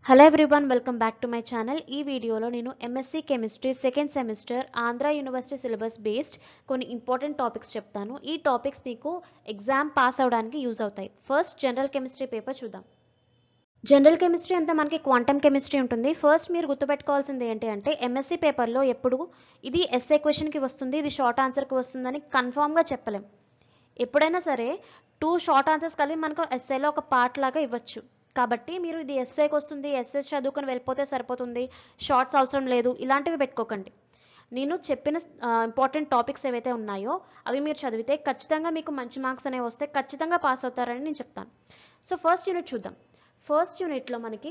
hello everyone welcome back to my channel ఈ వీడియోలో నేను MSc chemistry second semester Andhra university syllabus based కొన్ని important topics చెప్తాను ఈ టాపిక్స్ మీకు ఎగ్జామ్ పాస్ అవడానికి యూజ్ అవుతాయి ఫస్ట్ జనరల్ కెమిస్ట్రీ పేపర్ చూద్దాం జనరల్ కెమిస్ట్రీ అంతా మనకి క్వాంటమ్ కెమిస్ట్రీ ఉంటుంది ఫస్ట్ మీరు గుర్తుపెట్టుకోవాల్సింది ఏంటి అంటే ఎంఎస్సి పేపర్లో ఎప్పుడు ఇది ఎస్ఏ క్వశ్చన్కి వస్తుంది ఇది షార్ట్ ఆన్సర్కి వస్తుందని కన్ఫామ్గా చెప్పలేం ఎప్పుడైనా సరే టూ షార్ట్ ఆన్సర్స్ కలిపి మనకు ఎస్ఏలో ఒక పార్ట్ లాగా ఇవ్వచ్చు కాబట్టి మీరు ఇది ఎస్ఏకి వస్తుంది ఎస్ఏ చదువుకొని వెళ్ళిపోతే సరిపోతుంది షార్ట్స్ అవసరం లేదు ఇలాంటివి పెట్టుకోకండి నేను చెప్పిన ఇంపార్టెంట్ టాపిక్స్ ఏవైతే ఉన్నాయో అవి మీరు చదివితే ఖచ్చితంగా మీకు మంచి మార్క్స్ అనేవి వస్తే ఖచ్చితంగా పాస్ అవుతారని నేను చెప్తాను సో ఫస్ట్ యూనిట్ చూద్దాం ఫస్ట్ యూనిట్లో మనకి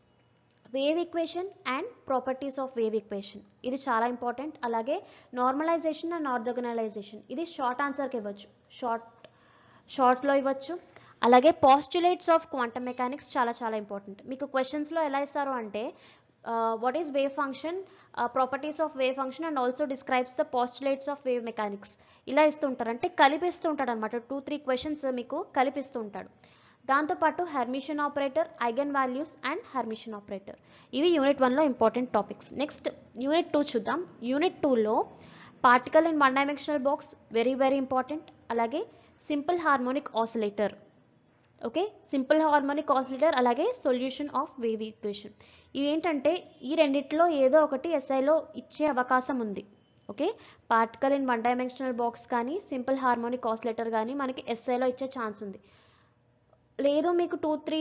wave equation and properties of wave equation ఇది చాలా ఇంపార్టెంట్ అలాగే నార్మలైజేషన్ అండ్ ఆర్థోగనలైజేషన్ ఇది షార్ట్ ఆన్సర్కి ఇవ్వచ్చు షార్ట్ షార్ట్లో ఇవ్వచ్చు అలాగే పాస్టులేట్స్ ఆఫ్ క్వాంటమ్ మెకానిక్స్ చాలా చాలా ఇంపార్టెంట్ మీకు క్వశ్చన్స్లో ఎలా ఇస్తారు అంటే what is wave function properties of wave function and also describes the postulates of wave mechanics ఇలా ఇస్తూ ఉంటారు అంటే కలిపిస్తూ ఉంటాడు అనమాట టూ త్రీ క్వశ్చన్స్ మీకు కలిపిస్తూ ఉంటాడు దాంతోపాటు Hermitian operator eigen values and Hermitian operator ఇవి యూనిట్ వన్లో important topics next unit two చూద్దాం యూనిట్ టూలో particle in one dimensional box very very important అలాగే simple harmonic oscillator okay simple harmonic oscillator అలాగే సొల్యూషన్ ఆఫ్ వేవ్ ఈక్వేషన్ ఇవి ఏంటంటే ఈ రెండిట్లో ఏదో ఒకటి ఎస్ఐలో ఇచ్చే అవకాశం ఉంది okay particle in one dimensional box కానీ సింపుల్ హార్మోనిక్ ఆసిలేటర్ కానీ మనకి ఎస్ఐలో ఇచ్చే ఛాన్స్ ఉంది లేదు మీకు టూ త్రీ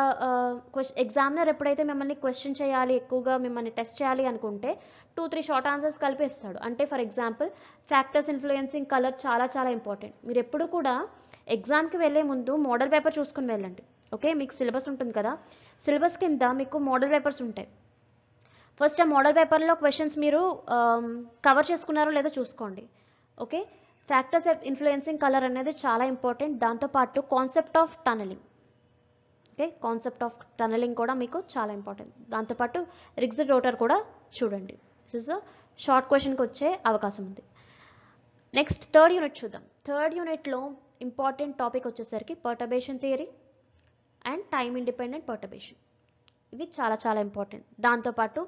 ఎగ్జామినర్ ఎప్పుడైతే మిమ్మల్ని క్వశ్చన్ చేయాలి ఎక్కువగా మిమ్మల్ని టెస్ట్ చేయాలి అనుకుంటే టూ త్రీ షార్ట్ ఆన్సర్స్ కలిపి ఇస్తాడు అంటే for example factors influencing colour చాలా చాలా ఇంపార్టెంట్ మీరు ఎప్పుడు కూడా ఎగ్జామ్కి వెళ్ళే ముందు మోడల్ పేపర్ చూసుకుని వెళ్ళండి ఓకే మీకు సిలబస్ ఉంటుంది కదా సిలబస్ కింద మీకు మోడల్ పేపర్స్ ఉంటాయి ఫస్ట్ ఆ మోడల్ పేపర్లో క్వశ్చన్స్ మీరు కవర్ చేసుకున్నారో లేదో చూసుకోండి ఓకే ఫ్యాక్టర్స్ ఇన్ఫ్లుయెన్సింగ్ కలర్ అనేది చాలా ఇంపార్టెంట్ దాంతోపాటు concept of tunnelling okay concept of tunnelling కూడా మీకు చాలా ఇంపార్టెంట్ దాంతోపాటు రిగ్జిడ్ రోటర్ కూడా చూడండి దిస్ ఇస్ షార్ట్ క్వశ్చన్కి వచ్చే అవకాశం ఉంది నెక్స్ట్ థర్డ్ యూనిట్ చూద్దాం థర్డ్ యూనిట్లో ఇంపార్టెంట్ టాపిక్ వచ్చేసరికి perturbation theory and time independent perturbation ఇవి చాలా చాలా ఇంపార్టెంట్ దాంతోపాటు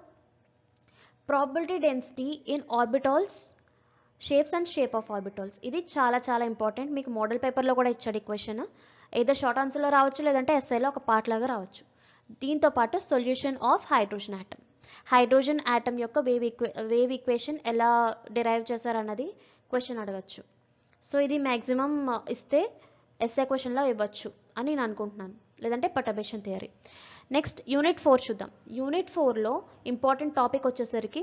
probability density in orbitals shapes and shape of orbitals ఇది చాలా చాలా ఇంపార్టెంట్ మీకు మోడల్ పేపర్లో కూడా ఇచ్చాడు ఈ క్వశ్చన్ ఏదో షార్ట్ ఆన్సర్లో రావచ్చు లేదంటే ఎస్ఐలో ఒక పార్ట్ లాగా రావచ్చు దీంతో పాటు solution of hydrogen atom hydrogen atom యొక్క వేవ్ ఈక్వే వేవ్ ఈక్వేషన్ ఎలా డిరైవ్ చేశారన్నది క్వశ్చన్ అడగచ్చు సో ఇది మ్యాక్సిమం ఇస్తే ఎస్ఐ క్వశ్చన్లో ఇవ్వచ్చు అని నేను అనుకుంటున్నాను లేదంటే perturbation theory next unit four చూద్దాం యూనిట్ ఫోర్లో ఇంపార్టెంట్ టాపిక్ వచ్చేసరికి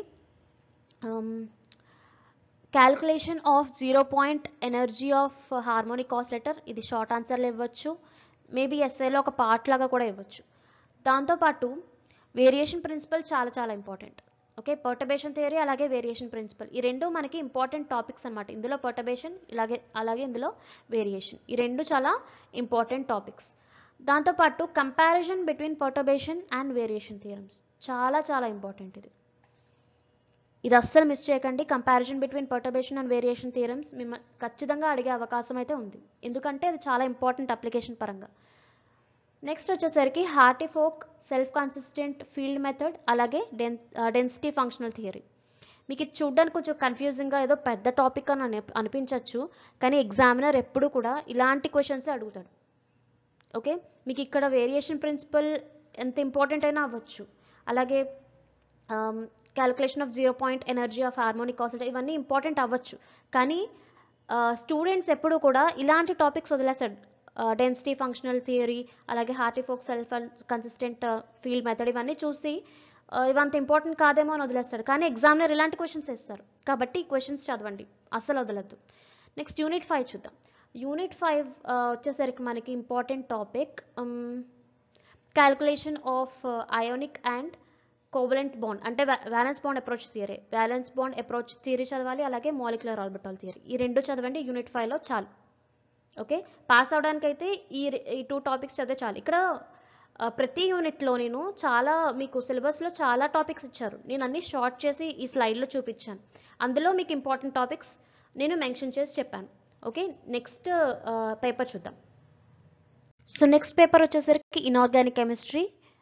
calculation of zero point energy of harmonic oscillator ఇది షార్ట్ ఆన్సర్లు ఇవ్వచ్చు మేబీ ఎస్ఐలో ఒక పార్ట్ లాగా కూడా ఇవ్వచ్చు దాంతోపాటు వేరియేషన్ ప్రిన్సిపల్ చాలా చాలా ఇంపార్టెంట్ ఓకే పర్టబేషన్ థియరీ అలాగే వేరియేషన్ ప్రిన్సిపల్ ఈ రెండు మనకి ఇంపార్టెంట్ టాపిక్స్ అనమాట ఇందులో పర్టబేషన్ ఇలాగే అలాగే ఇందులో వేరియేషన్ ఈ రెండు చాలా ఇంపార్టెంట్ టాపిక్స్ దాంతోపాటు comparison between perturbation and variation theorems చాలా చాలా ఇంపార్టెంట్ ఇది ఇది అస్సలు మిస్ చేయకండి comparison between perturbation and variation theorems మిమ్మల్ని ఖచ్చితంగా అడిగే అవకాశం అయితే ఉంది ఎందుకంటే అది చాలా ఇంపార్టెంట్ అప్లికేషన్ పరంగా నెక్స్ట్ వచ్చేసరికి Hartree Fock self consistent field method అలాగే డెన్ డెన్సిటీ ఫంక్షనల్ థియరీ మీకు ఇది చూడడానికి కొంచెం కన్ఫ్యూజింగ్గా ఏదో పెద్ద టాపిక్ అని అనిపించవచ్చు కానీ ఎగ్జామినర్ ఎప్పుడు కూడా ఇలాంటి క్వశ్చన్స్ అడుగుతాడు ఓకే మీకు ఇక్కడ వేరియేషన్ ప్రిన్సిపల్ ఎంత ఇంపార్టెంట్ అయినా అవ్వచ్చు అలాగే calculation of zero point energy of harmonic acid ఇవన్నీ ఇంపార్టెంట్ అవ్వచ్చు కానీ స్టూడెంట్స్ ఎప్పుడు కూడా ఇలాంటి టాపిక్స్ వదిలేస్తాడు డెన్సిటీ ఫంక్షనల్ థియరీ అలాగే Hartree Fock self consistent field method ఇవన్నీ చూసి ఇవంత ఇంపార్టెంట్ కాదేమో అని వదిలేస్తాడు కానీ ఎగ్జామినర్ ఇలాంటి క్వశ్చన్స్ ఇస్తారు కాబట్టి ఈ క్వశ్చన్స్ చదవండి అస్సలు వదలద్దు నెక్స్ట్ యూనిట్ ఫైవ్ చూద్దాం యూనిట్ ఫైవ్ వచ్చేసరికి మనకి important topic calculation of ionic and covalent bond అంటే valence bond approach theory valence bond approach theory చదవాలి అలాగే మాలిక్యులర్ ఆర్బిటాల్ థియరీ ఈ రెండు చదవండి యూనిట్ ఫైవ్లో చాలు ఓకే పాస్ అవడానికి అయితే ఈ ఈ టూ టాపిక్స్ చదివే చాలు ఇక్కడ ప్రతి యూనిట్లో నేను చాలా మీకు సిలబస్లో చాలా టాపిక్స్ ఇచ్చారు నేను అన్ని షార్ట్ చేసి ఈ స్లైడ్లో చూపించాను అందులో మీకు ఇంపార్టెంట్ టాపిక్స్ నేను మెన్షన్ చేసి చెప్పాను ఓకే నెక్స్ట్ పేపర్ చూద్దాం సో నెక్స్ట్ పేపర్ వచ్చేసరికి ఇన్ఆర్గానిక్ కెమిస్ట్రీ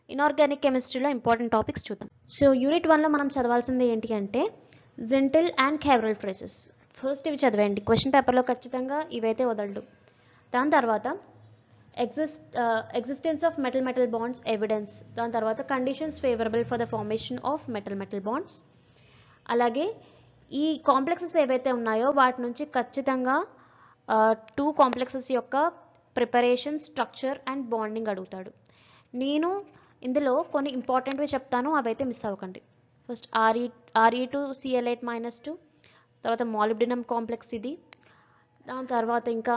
ఇన్ఆర్గానిక్ కెమిస్ట్రీలో ఇంపార్టెంట్ టాపిక్స్ చూద్దాం సో యూనిట్ వన్లో మనం చదవాల్సింది ఏంటి అంటే gentle and caveral phrases first ఇవి చదివేయండి క్వశ్చన్ పేపర్లో ఖచ్చితంగా ఇవైతే వదలడు దాని తర్వాత exist existence of metal metal bonds evidence దాని తర్వాత conditions favourable for the formation of metal metal bonds అలాగే ఈ కాంప్లెక్సెస్ ఏవైతే ఉన్నాయో వాటి నుంచి ఖచ్చితంగా టూ కాంప్లెక్సెస్ యొక్క ప్రిపరేషన్ స్ట్రక్చర్ అండ్ బాండింగ్ అడుగుతాడు నేను ఇందులో కొన్ని ఇంపార్టెంట్వి చెప్తాను అవైతే మిస్ అవ్వకండి first RE RE two CL eight minus two తర్వాత మాలిబ్డినం కాంప్లెక్స్ ఇది దాని తర్వాత ఇంకా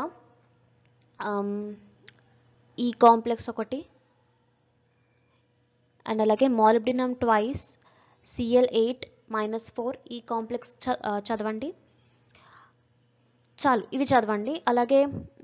ఈ కాంప్లెక్స్ ఒకటి అండ్ అలాగే molybdenum twice CL eight minus four ఈ కాంప్లెక్స్ చదవండి చాలు ఇవి చదవండి అలాగే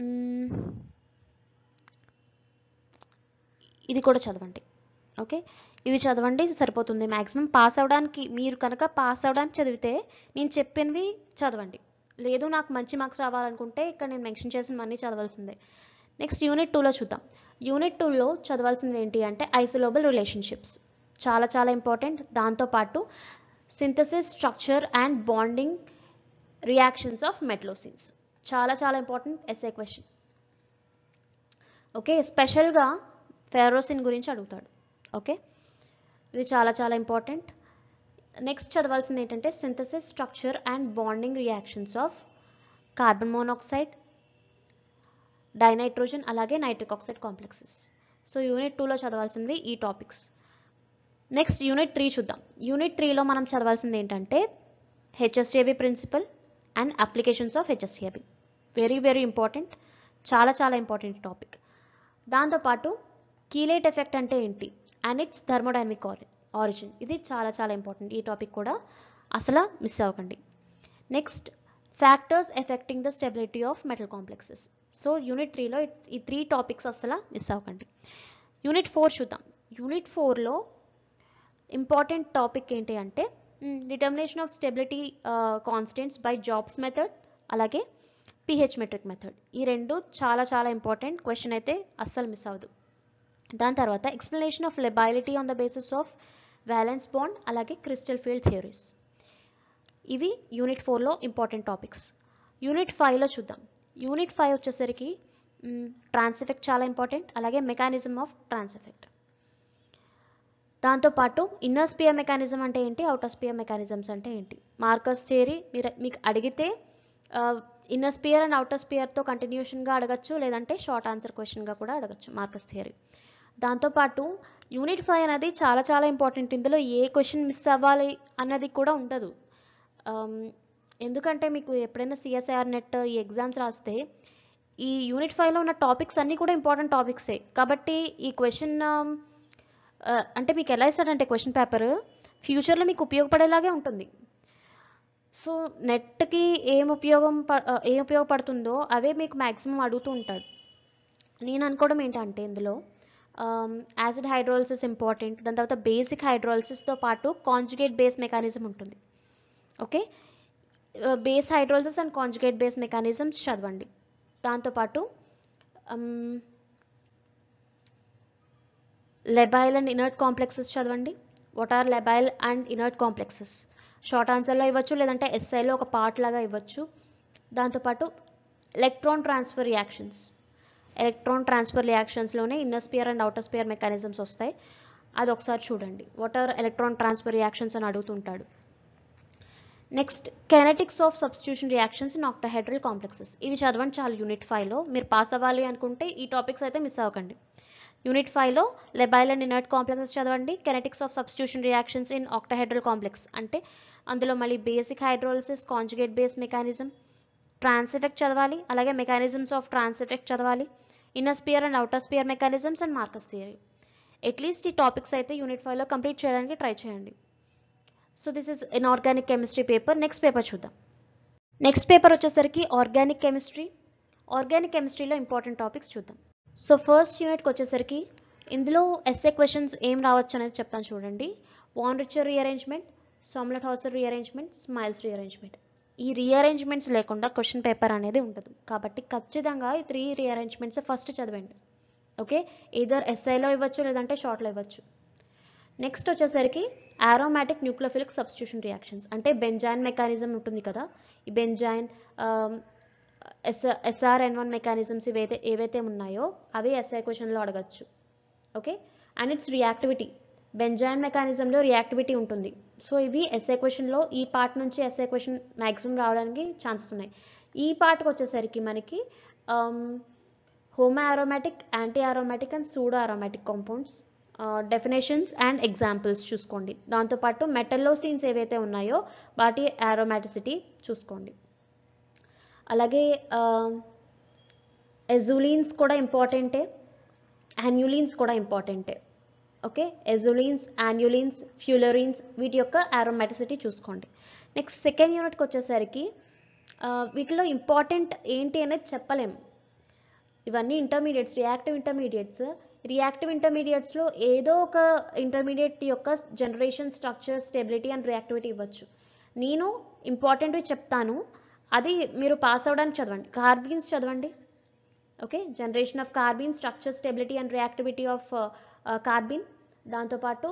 ఇది కూడా చదవండి ఓకే ఇవి చదవండి సరిపోతుంది మ్యాక్సిమం పాస్ అవ్వడానికి మీరు కనుక పాస్ అవ్వడానికి చదివితే నేను చెప్పినవి చదవండి లేదు నాకు మంచి మార్క్స్ రావాలనుకుంటే ఇక్కడ నేను మెన్షన్ చేసినవన్నీ చదవాల్సిందే నెక్స్ట్ యూనిట్ టూలో చూద్దాం యూనిట్ టూలో చదవాల్సింది ఏంటి అంటే ఐసోలోబల్ రిలేషన్షిప్స్ చాలా చాలా ఇంపార్టెంట్ దాంతోపాటు synthesis structure and bonding reactions of metallocenes చాలా చాలా ఇంపార్టెంట్ ఎస్ఏ క్వశ్చన్ ఓకే స్పెషల్గా ఫెరోసిన్ గురించి అడుగుతాడు ఓకే ఇది చాలా చాలా ఇంపార్టెంట్ నెక్స్ట్ చదవాల్సింది ఏంటంటే synthesis structure and bonding reactions of carbon monoxide dinitrogen అలాగే nitric oxide complexes so unit టూలో చదవాల్సినవి ఈ టాపిక్స్ నెక్స్ట్ యూనిట్ త్రీ చూద్దాం యూనిట్ త్రీలో మనం చదవాల్సింది ఏంటంటే HSAB principle and applications of HSAB very very important చాలా చాలా ఇంపార్టెంట్ టాపిక్ దాంతోపాటు కీలేట్ ఎఫెక్ట్ అంటే ఏంటి అండ్ ఇట్స్ థర్మోడైనమిక్ ఆరిజిన్ ఇది చాలా చాలా ఇంపార్టెంట్ ఈ టాపిక్ కూడా అసలు మిస్ అవ్వకండి next factors affecting the stability of metal complexes so unit త్రీలో ఈ త్రీ టాపిక్స్ అసలు మిస్ అవ్వకండి యూనిట్ ఫోర్ చూద్దాం యూనిట్ ఫోర్లో ఇంపార్టెంట్ టాపిక్ ఏంటి అంటే determination of stability constants by Job's method అలాగే పిహెచ్ మెట్రిక్ మెథడ్ ఈ రెండు చాలా చాలా ఇంపార్టెంట్ క్వశ్చన్ అయితే అస్సలు మిస్ అవ్వదు దాని తర్వాత explanation of lability on the basis of valence bond అలాగే క్రిస్టల్ ఫీల్డ్ థియరీస్ ఇవి యూనిట్ ఫోర్లో ఇంపార్టెంట్ టాపిక్స్ యూనిట్ ఫైవ్లో చూద్దాం యూనిట్ ఫైవ్ వచ్చేసరికి ట్రాన్స్ ఎఫెక్ట్ చాలా ఇంపార్టెంట్ అలాగే మెకానిజం ఆఫ్ ట్రాన్స్ ఎఫెక్ట్ దాంతోపాటు ఇన్నర్ స్పియర్ మెకానిజం అంటే ఏంటి అవుటర్ స్పియర్ మెకానిజమ్స్ అంటే ఏంటి మార్కస్ థియరీ మీరు మీకు అడిగితే ఇన్నర్ స్పియర్ అండ్ అవుటర్ స్పియర్తో కంటిన్యూషన్గా అడగచ్చు లేదంటే షార్ట్ ఆన్సర్ క్వశ్చన్గా కూడా అడగచ్చు మార్కస్ థియరీ దాంతోపాటు యూనిట్ ఫైవ్ అనేది చాలా చాలా ఇంపార్టెంట్ ఇందులో ఏ క్వశ్చన్ మిస్ అవ్వాలి అన్నది కూడా ఉండదు ఎందుకంటే మీకు ఎప్పుడైనా సిఎస్ఐఆర్ నెట్ ఈ ఎగ్జామ్స్ రాస్తే ఈ యూనిట్ ఫైవ్లో ఉన్న టాపిక్స్ అన్నీ కూడా ఇంపార్టెంట్ టాపిక్సే కాబట్టి ఈ క్వశ్చన్ అంటే మీకు ఎలా ఇస్తాడంటే క్వశ్చన్ పేపర్ ఫ్యూచర్లో మీకు ఉపయోగపడేలాగే ఉంటుంది సో నెట్కి ఏం ఉపయోగం ఏం ఉపయోగపడుతుందో అవే మీకు మ్యాక్సిమం అడుగుతూ ఉంటాడు నేను అనుకోవడం ఏంటంటే ఇందులో యాసిడ్ హైడ్రోలసిస్ ఇంపార్టెంట్ దాని తర్వాత బేసిక్ హైడ్రోలసిస్తో పాటు కాంజుగేట్ బేస్ మెకానిజం ఉంటుంది okay base hydrolysis and conjugate base mechanisms చదవండి దాంతోపాటు లెబైల్ అండ్ ఇనర్ట్ కాంప్లెక్సెస్ చదవండి what are labile and inert complexes short ఆన్సర్లో ఇవ్వచ్చు లేదంటే ఎస్ఐలో ఒక పార్ట్ లాగా ఇవ్వచ్చు దాంతోపాటు electron transfer reactions electron transfer రియాక్షన్స్లోనే inner sphere and outer sphere mechanisms వస్తాయి అది ఒకసారి చూడండి what are electron transfer reactions అని అడుగుతుంటాడు next kinetics of substitution reactions in octahedral complexes ఇవి చదవండి చాలు యూనిట్ ఫైవ్లో మీరు పాస్ అవ్వాలి అనుకుంటే ఈ టాపిక్స్ అయితే మిస్ అవ్వకండి యూనిట్ ఫైవ్లో లెబైల్ అండ్ ఇనర్ట్ కాంప్లెక్సెస్ చదవండి kinetics of substitution reactions in octahedral complex అంటే అందులో మళ్ళీ basic hydrolysis conjugate base mechanism trans effect చదవాలి అలాగే మెకానిజమ్స్ ఆఫ్ ట్రాన్స్ ఎఫెక్ట్ చదవాలి inner sphere and outer sphere mechanisms and Marcus theory at least ఈ topics అయితే unit ఫైవ్లో కంప్లీట్ చేయడానికి ట్రై చేయండి so this is inorganic chemistry paper next paper చూద్దాం next paper వచ్చేసరికి ఆర్గానిక్ కెమిస్ట్రీ ఆర్గానిక్ కెమిస్ట్రీలో important topics చూద్దాం సో ఫస్ట్ యూనిట్కి వచ్చేసరికి ఇందులో ఎస్ఏ క్వశ్చన్స్ ఏం రావచ్చు అనేది చెప్తాను చూడండి von Richter rearrangement Sommelet Hauser rearrangement Smiles rearrangement ఈ రీఅరేంజ్మెంట్స్ లేకుండా క్వశ్చన్ పేపర్ అనేది ఉండదు కాబట్టి ఖచ్చితంగా ఈ త్రీ రీఅరేంజ్మెంట్స్ ఫస్ట్ చదవండి ఓకే ఈధర్ ఎస్ఐలో ఇవ్వచ్చు లేదంటే షార్ట్లో ఇవ్వచ్చు నెక్స్ట్ వచ్చేసరికి ఆరోమాటిక్ న్యూక్లియోఫిలిక్ సబ్స్టిట్యూషన్ రియాక్షన్స్ అంటే బెంజాయిన్ మెకానిజం ఉంటుంది కదా ఈ benzyne S SRN one mechanisms ఇవైతే ఏవైతే ఉన్నాయో అవి ఎస్ఐ క్వశ్చన్లో అడగచ్చు okay and its reactivity benzyne మెకానిజంలో రియాక్టివిటీ ఉంటుంది సో ఇవి ఎస్ఐ క్వశ్చన్లో ఈ పార్ట్ నుంచి ఎస్ఐ క్వశ్చన్ మ్యాక్సిమం రావడానికి ఛాన్సెస్ ఉన్నాయి ఈ పార్ట్కి వచ్చేసరికి మనకి homo aromatic anti aromatic and pseudo aromatic compounds definitions and examples చూసుకోండి దాంతోపాటు మెటల్లో సీన్స్ ఏవైతే ఉన్నాయో వాటి అరోమాటిసిటీ చూసుకోండి అలాగే ఎజులీన్స్ కూడా ఇంపార్టెంటే యాన్యులీన్స్ కూడా ఇంపార్టెంటే ఓకే ఎజులీన్స్ యాన్యులీన్స్ ఫ్యూలరీన్స్ వీటి యొక్క అరోమాటిసిటీ చూసుకోండి నెక్స్ట్ సెకండ్ యూనిట్కి వచ్చేసరికి వీటిలో ఇంపార్టెంట్ ఏంటి అనేది చెప్పలేము ఇవన్నీ ఇంటర్మీడియట్స్ రియాక్టివ్ ఇంటర్మీడియట్స్ రియాక్టివ్ ఇంటర్మీడియట్స్లో ఏదో ఒక ఇంటర్మీడియట్ యొక్క generation structure stability and reactivity ఇవ్వచ్చు నేను ఇంపార్టెంట్వి చెప్తాను అది మీరు పాస్ అవ్వడానికి చదవండి కార్బీన్స్ చదవండి okay generation of carbene structure stability and reactivity of carbene దాంతోపాటు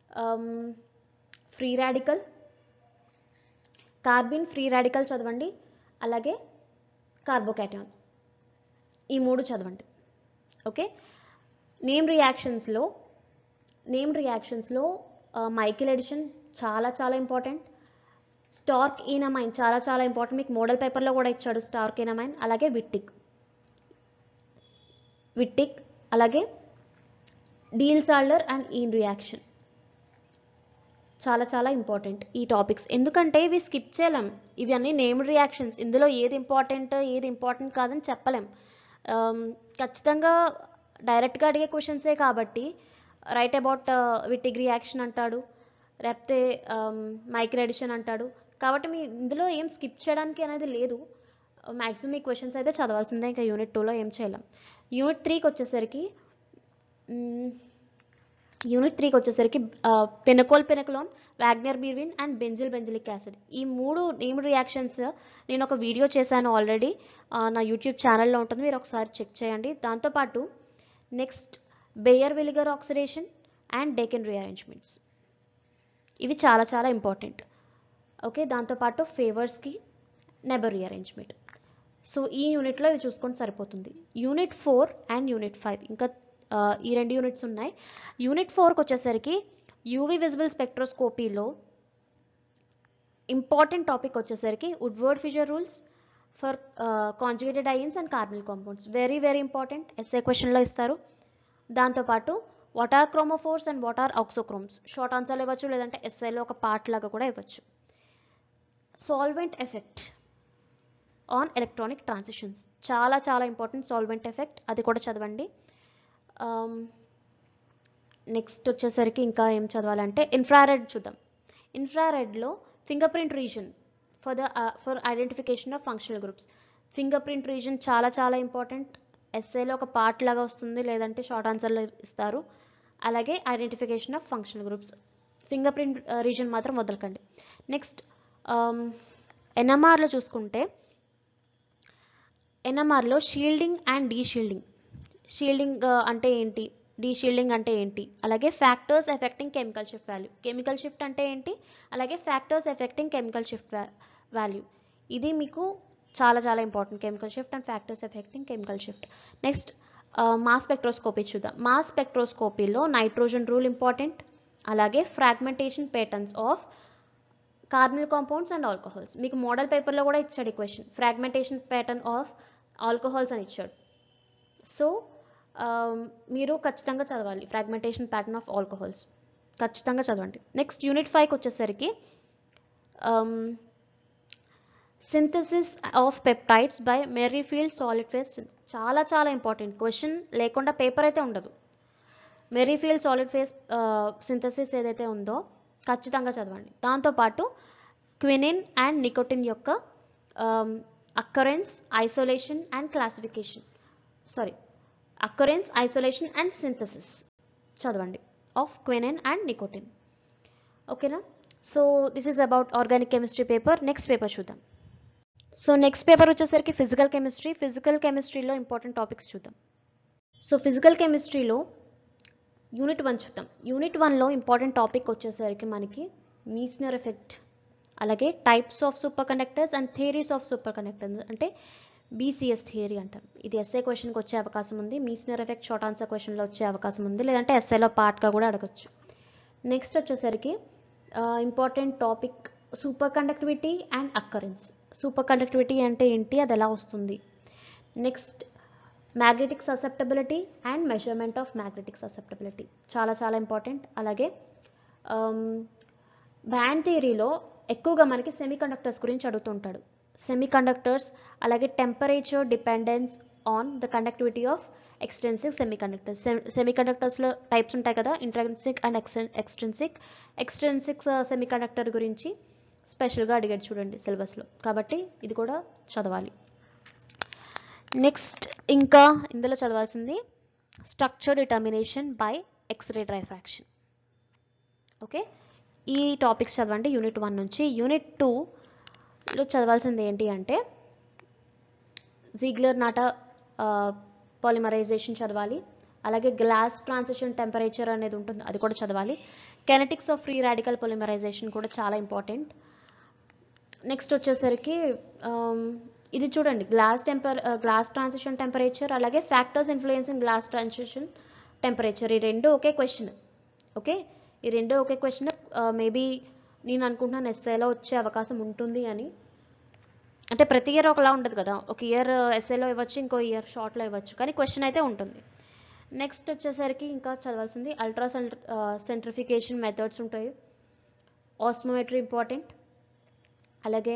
free radical carbene free radical చదవండి అలాగే కార్బోకాటయాన్ ఈ మూడు చదవండి ఓకే నేమ్ రియాక్షన్స్లో నేమ్ రియాక్షన్స్లో మైకిల్ ఎడిషన్ చాలా చాలా ఇంపార్టెంట్ స్టార్క్ ఈనమైన్ చాలా చాలా ఇంపార్టెంట్ మీకు మోడల్ పేపర్లో కూడా ఇచ్చాడు స్టార్క్ ఈనమైన్ అలాగే విట్టిక్ విట్టిక్ అలాగే Diels Alder and ene reaction చాలా చాలా ఇంపార్టెంట్ ఈ టాపిక్స్ ఎందుకంటే ఇవి స్కిప్ చేయలేం ఇవి అన్ని నేమ్డ్ రియాక్షన్స్ ఇందులో ఏది ఇంపార్టెంట్ ఏది ఇంపార్టెంట్ కాదని చెప్పలేం ఖచ్చితంగా డైరెక్ట్గా అడిగే క్వశ్చన్సే కాబట్టి రైట్ అబౌట్ విటిగ్ రియాక్షన్ అంటాడు లేకపోతే మైక్రో ఎడిషన్ అంటాడు కాబట్టి మీ ఇందులో ఏం స్కిప్ చేయడానికి అనేది లేదు మ్యాక్సిమం ఈ క్వశ్చన్స్ అయితే చదవాల్సిందే ఇంకా యూనిట్ టూలో ఏం చేయలేం యూనిట్ త్రీకి వచ్చేసరికి యూనిట్ త్రీకి వచ్చేసరికి pinacol pinacolone Wagner Meerwein and benzil benzilic acid ఈ మూడు నేమ్ రియాక్షన్స్ నేను ఒక వీడియో చేశాను ఆల్రెడీ నా యూట్యూబ్ ఛానల్లో ఉంటుంది మీరు ఒకసారి చెక్ చేయండి దాంతోపాటు next Baeyer Villiger oxidation and Dakin rearrangements ఇవి చాలా చాలా ఇంపార్టెంట్ ఓకే దాంతోపాటు ఫేవర్స్కి నెబర్ రీఅరేంజ్మెంట్ సో ఈ యూనిట్లో ఇవి చూసుకొని సరిపోతుంది unit four and unit five ఇంకా ఈ రెండు యూనిట్స్ ఉన్నాయి యూనిట్ ఫోర్కి వచ్చేసరికి యూవి విజిబుల్ స్పెక్ట్రోస్కోపీలో ఇంపార్టెంట్ టాపిక్ వచ్చేసరికి Woodward Fieser rules for conjugated ions and carbonyl compounds very very important SA క్వశ్చన్లో ఇస్తారు దాంతోపాటు what are chromophores and what are auxochromes short ఆన్సర్లు ఇవ్వచ్చు లేదంటే ఎస్ఐలో ఒక పార్ట్ లాగా కూడా ఇవ్వచ్చు solvent effect on electronic transitions చాలా చాలా ఇంపార్టెంట్ సాల్వెంట్ ఎఫెక్ట్ అది కూడా చదవండి నెక్స్ట్ వచ్చేసరికి ఇంకా ఏం చదవాలంటే ఇన్ఫ్రారెడ్ చూద్దాం ఇన్ఫ్రారెడ్లో finger print region for the for identification of functional groups finger print region చాలా చాలా ఇంపార్టెంట్ ఎస్ఏలో ఒక పార్ట్ లాగా వస్తుంది లేదంటే షార్ట్ ఆన్సర్లో ఇస్తారు అలాగే identification of functional groups finger print region మాత్రం వదలకండి నెక్స్ట్ ఎన్ఎంఆర్లో చూసుకుంటే ఎన్ఎంఆర్లో షీల్డింగ్ అండ్ డీషీల్డింగ్ షీల్డింగ్ అంటే ఏంటి డీషీల్డింగ్ అంటే ఏంటి అలాగే factors affecting chemical shift value chemical shift అంటే ఏంటి అలాగే factors affecting chemical shift value ఇది మీకు చాలా చాలా important chemical shift and factors affecting chemical shift next mass spectroscopy చూద్దాం మాస్ స్పెక్ట్రోస్కోపీలో నైట్రోజన్ రూల్ ఇంపార్టెంట్ అలాగే fragmentation patterns of carbonyl compounds and alcohols మీకు మోడల్ పేపర్లో కూడా ఇచ్చాడు ఈ question fragmentation pattern of alcohols అని ఇచ్చాడు సో మీరు ఖచ్చితంగా చదవాలి ఫ్రాగ్మెంటేషన్ ప్యాటర్న్ ఆఫ్ ఆల్కహాల్స్ ఖచ్చితంగా చదవండి నెక్స్ట్ యూనిట్ ఫైవ్కి వచ్చేసరికి synthesis of peptides by Merrifield solid phase చాలా చాలా ఇంపార్టెంట్ క్వశ్చన్ లేకుండా పేపర్ అయితే ఉండదు మెర్రీఫీల్డ్ సాలిడ్ ఫేస్ సింథసిస్ ఏదైతే ఉందో ఖచ్చితంగా చదవండి దాంతోపాటు క్వినిన్ అండ్ నికోటిన్ యొక్క occurrence isolation and classification sorry occurrence isolation and synthesis చదవండి ఆఫ్ క్వినిన్ అండ్ నికోటిన్ ఓకేనా so this is about organic chemistry paper next paper చూద్దాం సో నెక్స్ట్ పేపర్ వచ్చేసరికి ఫిజికల్ కెమిస్ట్రీ ఫిజికల్ కెమిస్ట్రీలో important topics చూద్దాం so physical కెమిస్ట్రీలో unit one చూద్దాం unit వన్లో important topic వచ్చేసరికి మనకి మీస్నర్ ఎఫెక్ట్ అలాగే types of superconductors and theories of superconductors అంటే బీసీఎస్ థియరీ అంటారు ఇది ఎస్ఏ క్వశ్చన్కి వచ్చే అవకాశం ఉంది మీస్నర్ ఎఫెక్ట్ షార్ట్ ఆన్సర్ క్వశ్చన్లో వచ్చే అవకాశం ఉంది లేదంటే ఎస్ఏలో పార్ట్గా కూడా అడగచ్చు నెక్స్ట్ వచ్చేసరికి important topic superconductivity and occurrence superconductivity అంటే ఏంటి అది ఎలా వస్తుంది next magnetic susceptibility and measurement of magnetic susceptibility చాలా చాలా ఇంపార్టెంట్ అలాగే బ్యాండ్ థియరీలో ఎక్కువగా మనకి సెమీ కండక్టర్స్ గురించి అడుగుతుంటాడు సెమీ కండక్టర్స్ అలాగే temperature dependence on the conductivity of extrinsic semiconductors సెమీ కండక్టర్స్లో టైప్స్ ఉంటాయి కదా intrinsic and ex extrinsic extrinsic semiconductor గురించి స్పెషల్గా అడిగాడు చూడండి సిలబస్లో కాబట్టి ఇది కూడా చదవాలి నెక్స్ట్ ఇంకా ఇందులో చదవాల్సింది structure determination by X ray diffraction okay ఈ టాపిక్స్ చదవండి యూనిట్ వన్ నుంచి యూనిట్ టూలో చదవాల్సింది ఏంటి అంటే జీగ్లర్ నాటా పాలిమరైజేషన్ చదవాలి అలాగే గ్లాస్ ట్రాన్సిషన్ టెంపరేచర్ అనేది ఉంటుంది అది కూడా చదవాలి kinetics of free radical polymerization కూడా చాలా ఇంపార్టెంట్ నెక్స్ట్ వచ్చేసరికి ఇది చూడండి glass temper glass transition temperature అలాగే factors influencing glass transition temperature ఈ రెండు ఒకే క్వశ్చన్ ఓకే ఈ రెండు ఒకే క్వశ్చన్ మేబీ నేను అనుకుంటున్నాను ఎస్ఏలో వచ్చే అవకాశం ఉంటుంది అని అంటే ప్రతి ఇయర్ ఒకలా ఉండదు కదా ఒక ఇయర్ ఎస్ఏలో ఇవ్వచ్చు ఇంకో ఇయర్ షార్ట్లో ఇవ్వచ్చు కానీ క్వశ్చన్ అయితే ఉంటుంది నెక్స్ట్ వచ్చేసరికి ఇంకా చదవాల్సింది అల్ట్రా సెంట్రిఫికేషన్ మెథడ్స్ ఉంటాయి ఆస్మోమెట్రీ ఇంపార్టెంట్ అలాగే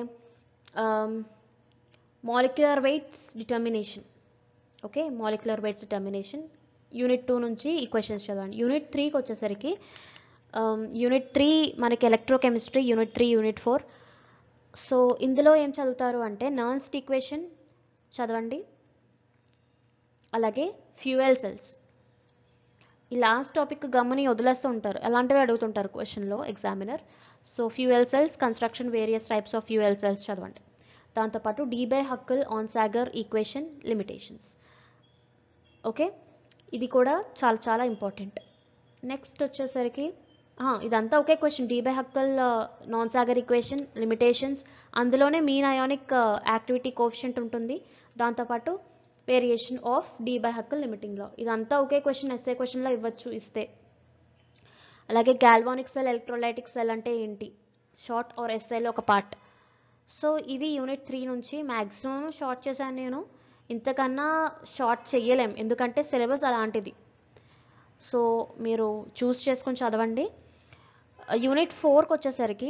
molecular weights determination okay molecular weights determination unit two నుంచి ఈ క్వశ్చన్స్ చదవండి యూనిట్ త్రీకి వచ్చేసరికి యూనిట్ త్రీ మనకి electrochemistry unit three unit four so ఇందులో ఏం చదువుతారు అంటే నర్న్స్ట్ ఈక్వేషన్ చదవండి అలాగే ఫ్యూయల్ సెల్స్ ఈ లాస్ట్ టాపిక్ గమ్ముని వదిలేస్తూ ఉంటారు అలాంటివి అడుగుతుంటారు క్వశ్చన్లో examiner so fuel cells construction various types of fuel cells చదవండి దాంతోపాటు Debye Huckel Onsager equation limitations okay ఇది కూడా చాలా చాలా ఇంపార్టెంట్ నెక్స్ట్ వచ్చేసరికి ఇదంతా ఒకే question Debye Huckel Onsager equation limitations అందులోనే మీన్ అయానిక్ యాక్టివిటీ కోఫిషియంట్ ఉంటుంది దాంతోపాటు variation of Debye Huckel లిమిటింగ్లో ఇదంతా ఒకే క్వశ్చన్ ఎస్ఏ క్వశ్చన్లో ఇవ్వచ్చు ఇస్తే అలాగే గాల్వానిక్ సెల్ ఎలక్ట్రోలైటిక్ సెల్ అంటే ఏంటి షార్ట్ ఆర్ ఎస్ఐలో ఒక పార్ట్ సో ఇవి యూనిట్ త్రీ నుంచి మ్యాక్సిమం షార్ట్ చేశాను నేను ఇంతకన్నా షార్ట్ చెయ్యలేం ఎందుకంటే సిలబస్ అలాంటిది సో మీరు చూస్ చేసుకొని చదవండి యూనిట్ ఫోర్కి వచ్చేసరికి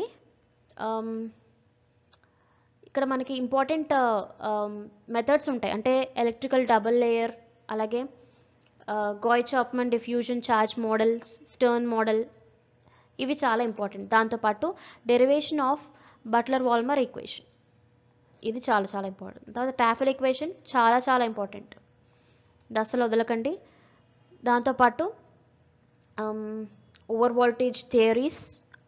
ఇక్కడ మనకి ఇంపార్టెంట్ మెథడ్స్ ఉంటాయి అంటే ఎలక్ట్రికల్ డబుల్ లేయర్ అలాగే Gouy Chapman diffusion charge model Stern model ఇవి చాలా ఇంపార్టెంట్ దాంతోపాటు derivation of Butler Volmer equation ఇది చాలా చాలా ఇంపార్టెంట్ తర్వాత టాఫిల్ ఈక్వేషన్ చాలా చాలా ఇంపార్టెంట్ దశలు వదలకండి దాంతోపాటు over voltage theories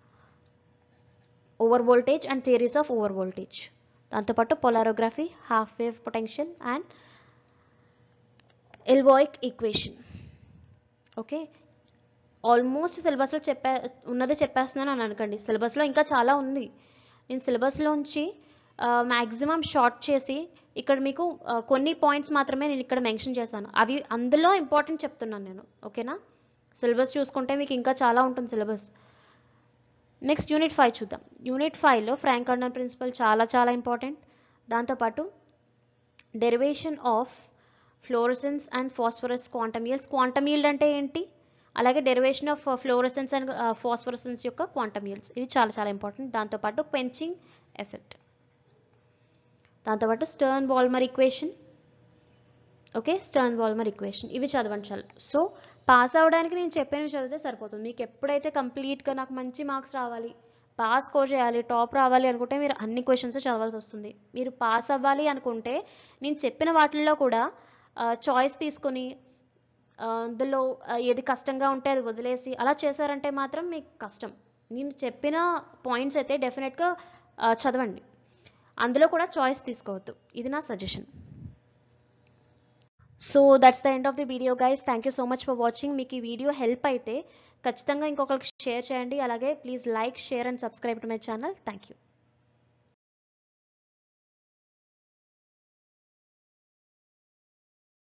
over voltage and theories of over voltage దాంతోపాటు polarography half wave potential and Ilkovic equation okay almost సిలబస్లో చెప్పే ఉన్నదే చెప్పేస్తున్నాను అని అనకండి సిలబస్లో ఇంకా చాలా ఉంది నేను సిలబస్లోంచి మ్యాక్సిమం షార్ట్ చేసి ఇక్కడ మీకు కొన్ని పాయింట్స్ మాత్రమే నేను ఇక్కడ మెన్షన్ చేశాను అవి అందులో ఇంపార్టెంట్ చెప్తున్నాను నేను ఓకేనా సిలబస్ చూసుకుంటే మీకు ఇంకా చాలా ఉంటుంది సిలబస్ నెక్స్ట్ యూనిట్ ఫైవ్ చూద్దాం యూనిట్ ఫైవ్లో ఫ్రాంక్ అండర్ ప్రిన్సిపల్ చాలా చాలా ఇంపార్టెంట్ దాంతోపాటు derivation of fluorescence and phosphorescence quantum yields quantum yield అంటే ఏంటి అలాగే derivation of fluorescence and phosphorescence యొక్క క్వాంటమ్ ఈల్డ్స్ ఇది చాలా చాలా ఇంపార్టెంట్ దాంతోపాటు పెంచింగ్ ఎఫెక్ట్ దాంతోపాటు Stern Volmer equation okay Stern Volmer equation ఇవి చదవండి చాలు సో పాస్ అవ్వడానికి నేను చెప్పినవి చదివితే సరిపోతుంది మీకు ఎప్పుడైతే కంప్లీట్గా నాకు మంచి మార్క్స్ రావాలి పాస్ స్కోర్ చేయాలి టాప్ రావాలి అనుకుంటే మీరు అన్ని క్వశ్చన్స్ చదవాల్సి వస్తుంది మీరు పాస్ అవ్వాలి అనుకుంటే నేను చెప్పిన వాటిల్లో కూడా చాయిస్ తీసుకొని అందులో ఏది కష్టంగా ఉంటే అది వదిలేసి అలా చేశారంటే మాత్రం మీకు కష్టం నేను చెప్పిన పాయింట్స్ అయితే డెఫినెట్గా చదవండి అందులో కూడా చాయిస్ తీసుకోవద్దు ఇది నా suggestion so that's the end of the video guys thank you so much for watching మీకు ఈ వీడియో హెల్ప్ అయితే ఖచ్చితంగా ఇంకొకరికి షేర్ చేయండి అలాగే please like share and subscribe to my channel thank you